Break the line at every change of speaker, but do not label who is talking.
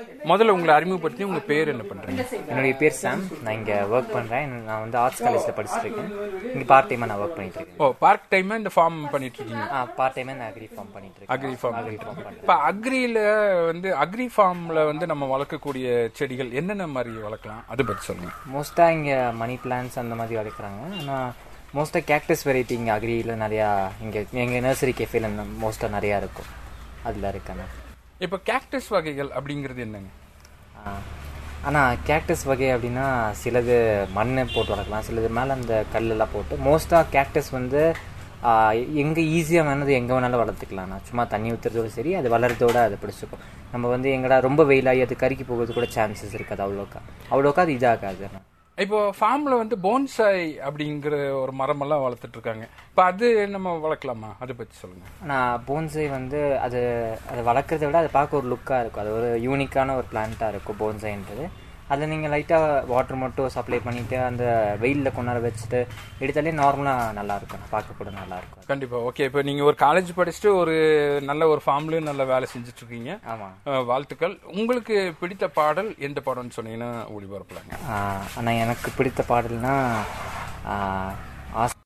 முதல்ல உங்களை அறிமுகப்படுத்தி உங்க பேர் என்ன பண்றீங்க
என்னுடைய பேர் சாம் நான் இங்கே ஒர்க் பண்ணுறேன் நான் வந்து ஆர்ட்ஸ் காலேஜில் படிச்சுட்டு இருக்கேன் இங்கே பார்ட் டைமாக நான் ஒர்க் பண்ணிட்டு இருக்கேன்
ஓ பார்ட் டைமா இந்த ஃபார்ம் பண்ணிட்டு இருக்கீங்க
ஆ பார்ட் டைமாக நான் அக்ரி ஃபார்ம் பண்ணிட்டு இருக்கேன்
அக்ரி ஃபார்ம்
அக்ரி ஃபார்ம் பண்ணுறேன்
இப்ப அக்ரியில வந்து அக்ரி ஃபார்ம்ல வந்து நம்ம வளர்க்கக்கூடிய செடிகள் என்னென்ன மாதிரி வளர்க்கலாம் அதை பத்தி சொல்லுங்க
மோஸ்ட்டாக இங்கே மணி பிளான்ட்ஸ் அந்த மாதிரி வளர்க்குறாங்க ஆனால் மோஸ்ட்டாக கேக்டஸ் வெரைட்டி இங்கே அக்ரியில் நிறையா இங்கே எங்கள் நர்சரி கேஃபேல மோஸ்ட்டாக நிறையா இருக்கும் அதில் இருக்கேன்
இப்ப கேக்டஸ் வகைகள் அப்படிங்கிறது என்னங்க
ஆனால் கேக்டஸ் வகை அப்படின்னா சிலது மண் போட்டு வளர்க்கலாம் சிலது மேலே அந்த கல்லெல்லாம் போட்டு மோஸ்ட்டாக கேக்டஸ் வந்து எங்கே ஈஸியாக வேணது எங்கே வேணாலும் வளர்த்துக்கலாம் நான் சும்மா தண்ணி ஊற்றுறதோட சரி அது வளர்றதோட அதை பிடிச்சிக்கும் நம்ம வந்து எங்கடா ரொம்ப வெயிலாகி அது கருக்கி போகிறது கூட சான்சஸ் இருக்காது அவ்வளோக்கா அவ்வளோக்கா அது இதாகாது
இப்போ ஃபார்ம்ல வந்து போன்சாய் அப்படிங்கிற ஒரு மரமெல்லாம் வளர்த்துட்டு இருக்காங்க இப்ப அது நம்ம வளர்க்கலாமா அதை பத்தி சொல்லுங்க
ஆனால் போன்சை வந்து அது அதை வளர்க்குறத விட அதை பார்க்க ஒரு லுக்காக இருக்கும் அது ஒரு யூனிக்கான ஒரு பிளான்ட்டாக இருக்கும் போன்சைன்றது அதில் நீங்கள் லைட்டாக வாட்டர் மட்டும் சப்ளை பண்ணிவிட்டு அந்த வெயிலில் கொண்டாட வச்சுட்டு எடுத்தாலே நார்மலாக நல்லாயிருக்கும் பார்க்க கூட நல்லாயிருக்கும்
கண்டிப்பா ஓகே இப்போ நீங்க ஒரு காலேஜ் படிச்சுட்டு ஒரு நல்ல ஒரு ஃபார்ம்லயும் நல்ல வேலை செஞ்சுட்டு இருக்கீங்க
ஆமாம்
அஹ், வாழ்த்துக்கள் உங்களுக்கு பிடித்த பாடல் எந்த பாடல்னு சொன்னீங்கன்னா ஒளிபரப்பலாங்க
ஆனால் எனக்கு பிடித்த பாடல்னா ஆஹ், ஆஸ்